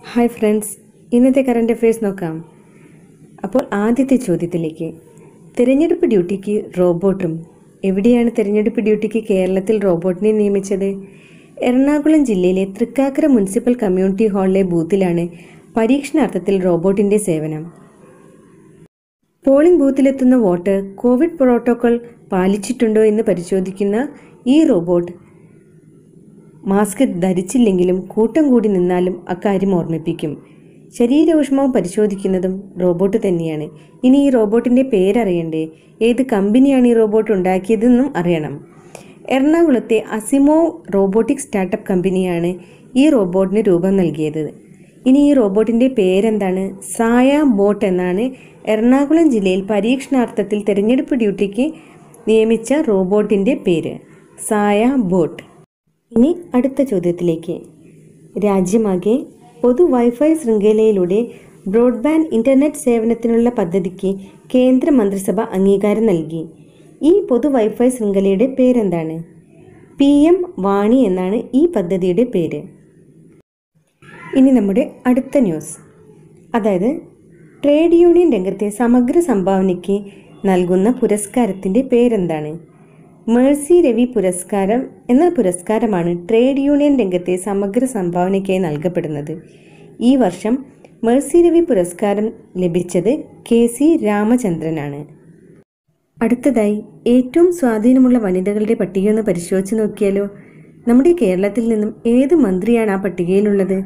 hi friends ഇന്നത്തെ current affairs നോക്കാം അപ്പോൾ ആദ്യത്തെ ചോദ്യത്തിലേക്ക് തിരഞ്ഞെടുപ്പ് ഡ്യൂട്ടിക്ക് റോബോട്ടും എവിടെയാണ് തിരഞ്ഞെടുപ്പ് ഡ്യൂട്ടിക്ക് കേരളത്തിൽ റോബോട്ടിനെ നിയമിച്ചത് എറണാകുളം ജില്ലയിലെ തൃക്കാക്കര മുനിസിപ്പൽ കമ്മ്യൂണിറ്റി ഹാളിലെ ബൂത്തിലാണ് പരീക്ഷണാർത്ഥത്തിൽ റോബോട്ടിന്റെ സേവനം പോളിംഗ് ബൂത്തിലെത്തുന്ന വോട്ടർ കോവിഡ് പ്രോട്ടോകോൾ പാലിച്ചിട്ടുണ്ടോ എന്ന് പരിശോധിക്കുന്ന ഈ റോബോട്ട് മാസ്ക് ധരിച്ചില്ലെങ്കിലും കൂട്ടം കൂടി നിന്നാലും അക്കാര്യം ഓർമ്മിപ്പിക്കും ശരീരഊഷ്മാവ് പരിശോധിക്കുന്നതും റോബോട്ട് തന്നെയാണ് ഇനി ഈ റോബോട്ടിന്റെ പേരറിയണ്ടേ ഏത് കമ്പനിയാണ് ഈ റോബോട്ട് ഉണ്ടാക്കിയതെന്നും അറിയണം എറണാകുളത്തെ അസിമോ റോബോട്ടിക് സ്റ്റാർട്ടപ്പ് കമ്പനിയാണ് ഈ റോബോട്ടിന് രൂപം നൽകിയത് ഇനി ഈ റോബോട്ടിന്റെ പേരെന്താണ് സായ ബോട്ട് എന്നാണ് എറണാകുളം ജില്ലയിൽ പരീക്ഷണാർത്ഥത്തിൽ തിരഞ്ഞെടുപ്പ് ഡ്യൂട്ടിക്ക് നിയമിച്ച റോബോട്ടിന്റെ പേര് സായ ബോട്ട് ഇനി അടുത്ത ചോദ്യത്തിലേക്ക് രാജ്യമാകെ പൊതു വൈഫൈ ശൃംഖലയിലൂടെ ബ്രോഡ്ബാൻഡ് ഇന്റർനെറ്റ് സേവനത്തിനുള്ള പദ്ധതിക്ക് കേന്ദ്ര മന്ത്രിസഭ അംഗീകാരം നൽകി ഈ പൊതു വൈഫൈ ശൃംഖലയുടെ പേരെന്താണ് പി എം വാണി എന്നാണ് ഈ പദ്ധതിയുടെ പേര് ഇനി നമ്മുടെ അടുത്ത ന്യൂസ് അതായത് ട്രേഡ് യൂണിയൻ രംഗത്തെ സമഗ്ര സംഭാവനയ്ക്ക് നൽകുന്ന പുരസ്കാരത്തിൻ്റെ പേരെന്താണ് മേഴ്സി രവി പുരസ്കാരം എന്ന പുരസ്കാരമാണ് ട്രേഡ് യൂണിയൻ രംഗത്തെ സമഗ്ര സംഭാവനയ്ക്കായി നൽകപ്പെടുന്നത് ഈ വർഷം മേഴ്സി രവി പുരസ്കാരം ലഭിച്ചത് കെ സി രാമചന്ദ്രനാണ് അടുത്തതായി ഏറ്റവും സ്വാധീനമുള്ള വനിതകളുടെ പട്ടിക ഒന്ന് പരിശോധിച്ച് നോക്കിയാലോ നമ്മുടെ കേരളത്തിൽ നിന്നും ഏത് മന്ത്രിയാണ് ആ പട്ടികയിലുള്ളത്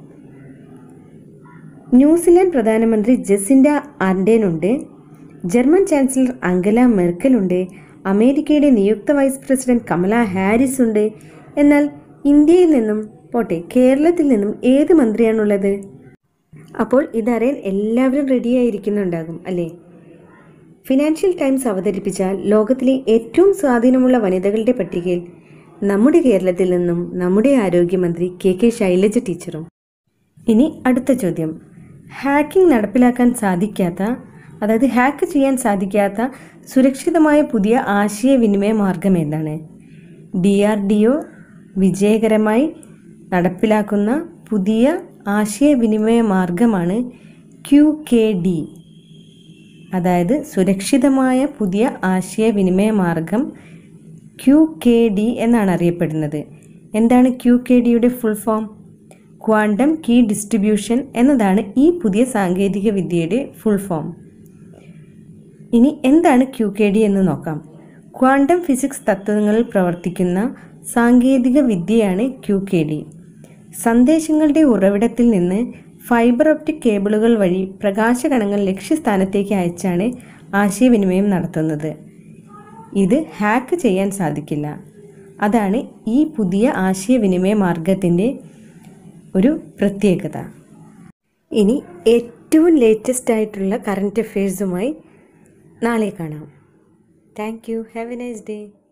ന്യൂസിലാൻഡ് പ്രധാനമന്ത്രി ജസിൻഡ ആർഡേൻ ഉണ്ട് ജർമ്മൻ ചാൻസലർ അംഗല മെർക്കൽ ഉണ്ട് അമേരിക്കയുടെ നിയുക്ത വൈസ് പ്രസിഡന്റ് കമല ഹാരിസ് ഉണ്ട് എന്നാൽ ഇന്ത്യയിൽ നിന്നും പോട്ടെ കേരളത്തിൽ നിന്നും ഏത് മന്ത്രിയാണുള്ളത് അപ്പോൾ ഇതറിയാൻ എല്ലാവരും റെഡിയായിരിക്കുന്നുണ്ടാകും അല്ലേ ഫിനാൻഷ്യൽ ടൈംസ് അവതരിപ്പിച്ച ലോകത്തിലെ ഏറ്റവും സ്വാധീനമുള്ള വനിതകളുടെ പട്ടികയിൽ നമ്മുടെ കേരളത്തിൽ നിന്നും നമ്മുടെ ആരോഗ്യമന്ത്രി കെ കെ ശൈലജ ടീച്ചറും ഇനി അടുത്ത ചോദ്യം ഹാക്കിംഗ് നടപ്പിലാക്കാൻ സാധിക്കാത്ത അതായത് ഹാക്ക് ചെയ്യാൻ സാധിക്കാത്ത സുരക്ഷിതമായ പുതിയ ആശയവിനിമയ മാർഗം ഏതാണ് ഡി ആർ ഡി ഒ വിജയകരമായി നടപ്പിലാക്കുന്ന പുതിയ ആശയവിനിമയ മാർഗമാണ് ക്യു കെ ഡി അതായത് സുരക്ഷിതമായ പുതിയ ആശയവിനിമയ മാർഗം ക്യു കെ ഡി എന്നാണ് അറിയപ്പെടുന്നത് എന്താണ് ക്യു കെ ഡിയുടെ full form quantum key distribution എന്നതാണ് ഈ പുതിയ സാങ്കേതിക വിദ്യയുടെ ഫുൾ ഫോം ഇനി എന്താണ് ക്യു കെ ഡി എന്ന് നോക്കാം ക്വാണ്ടം ഫിസിക്സ് തത്വങ്ങളിൽ പ്രവർത്തിക്കുന്ന സാങ്കേതിക വിദ്യയാണ് ക്യു കെ ഡി സന്ദേശങ്ങളുടെ ഉറവിടത്തിൽ നിന്ന് ഫൈബർ ഒപ്റ്റിക് കേബിളുകൾ വഴി പ്രകാശകണങ്ങൾ ലക്ഷ്യസ്ഥാനത്തേക്ക് അയച്ചാണ് ആശയവിനിമയം നടത്തുന്നത് ഇത് ഹാക്ക് ചെയ്യാൻ സാധിക്കില്ല അതാണ് ഈ പുതിയ ആശയവിനിമയ മാർഗത്തിൻ്റെ ഒരു പ്രത്യേകത ഇനി ഏറ്റവും ലേറ്റസ്റ്റ് ആയിട്ടുള്ള കറണ്ട് അഫയേഴ്സുമായി നാളെ കാണാം thank you have a nice day